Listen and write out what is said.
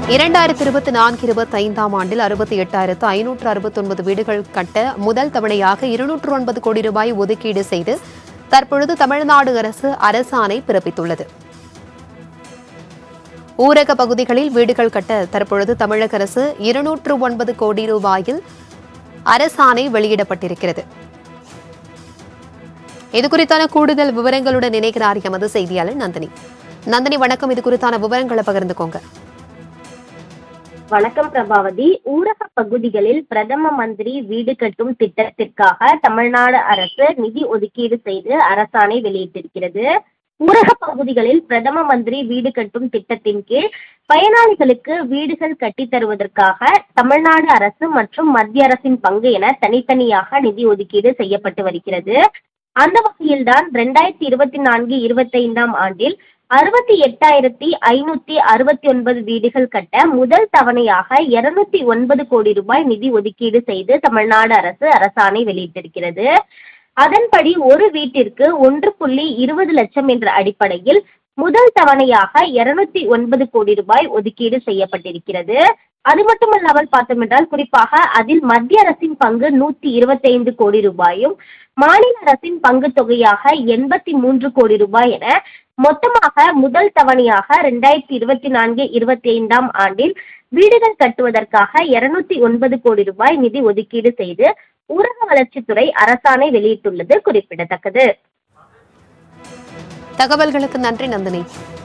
இரண்டாயிரத்தி இருபத்தி நான்கு இருபத்தி ஐந்தாம் ஆண்டில் அறுபத்தி எட்டாயிரத்து ஐநூற்று அறுபத்தொன்பது வீடுகள் கட்ட முதல் தவணையாக இருநூற்று ஒன்பது கோடி ரூபாய் ஒதுக்கீடு செய்து தற்பொழுது தமிழ்நாடு அரசு அரசாணை பிறப்பித்துள்ளது ஊரக பகுதிகளில் வீடுகள் கட்ட தற்பொழுது தமிழக அரசு இருநூற்று ஒன்பது கோடி ரூபாயில் அரசாணை வெளியிடப்பட்டிருக்கிறது இது குறித்தான கூடுதல் விவரங்களுடன் இணைக்கிறார் எமது செய்தியாளர் நந்தினி நந்தினி வணக்கம் இது குறித்தான விவரங்களை பகிர்ந்துக்கோங்க வணக்கம் பிரபாவதி ஊரக பகுதிகளில் பிரதம மந்திரி வீடு கட்டும் திட்டத்திற்காக தமிழ்நாடு அரசு நிதி ஒதுக்கீடு செய்து அரசாணை வெளியிட்டிருக்கிறது ஊரக பகுதிகளில் பிரதம மந்திரி வீடு கட்டும் திட்டத்தின் கீழ் பயனாளிகளுக்கு வீடுகள் கட்டித் தருவதற்காக தமிழ்நாடு அரசு மற்றும் மத்திய அரசின் பங்கு என தனித்தனியாக நிதி ஒதுக்கீடு செய்யப்பட்டு வருகிறது அந்த வகையில்தான் ரெண்டாயிரத்தி இருபத்தி நான்கு இருபத்தைந்தாம் ஆண்டில் அறுபத்தி எட்டாயிரத்தி ஐநூத்தி அறுபத்தி ஒன்பது வீடுகள் கட்ட முதல் தவணையாக இருநூத்தி ஒன்பது கோடி ரூபாய் நிதி ஒதுக்கீடு செய்து தமிழ்நாடு அரசு அரசாணை வெளியிட்டிருக்கிறது அதன்படி ஒரு வீட்டிற்கு ஒன்று புள்ளி இருபது லட்சம் என்ற அடிப்படையில் முதல் தவணையாக இருநூத்தி ஒன்பது கோடி ரூபாய் ஒதுக்கீடு செய்யப்பட்டிருக்கிறது அது மட்டுமல்லாமல் பார்த்தோம் என்றால் குறிப்பாக அதில் மத்திய அரசின் பங்கு நூத்தி இருபத்தைந்து கோடி ரூபாயும் மாநில அரசின் பங்கு தொகையாக எண்பத்தி மூன்று கோடி ரூபாய் என மொத்தமாக முதல் தவணையாக ரெண்டாயிரத்தி இருபத்தி நான்கு இருபத்தி ஐந்தாம் ஆண்டில் வீடுகள் கட்டுவதற்காக இருநூத்தி ஒன்பது கோடி ரூபாய் நிதி ஒதுக்கீடு செய்து ஊரக வளர்ச்சித்துறை அரசாணை வெளியிட்டுள்ளது குறிப்பிடத்தக்கது தகவல்களுக்கு நன்றி நந்தினி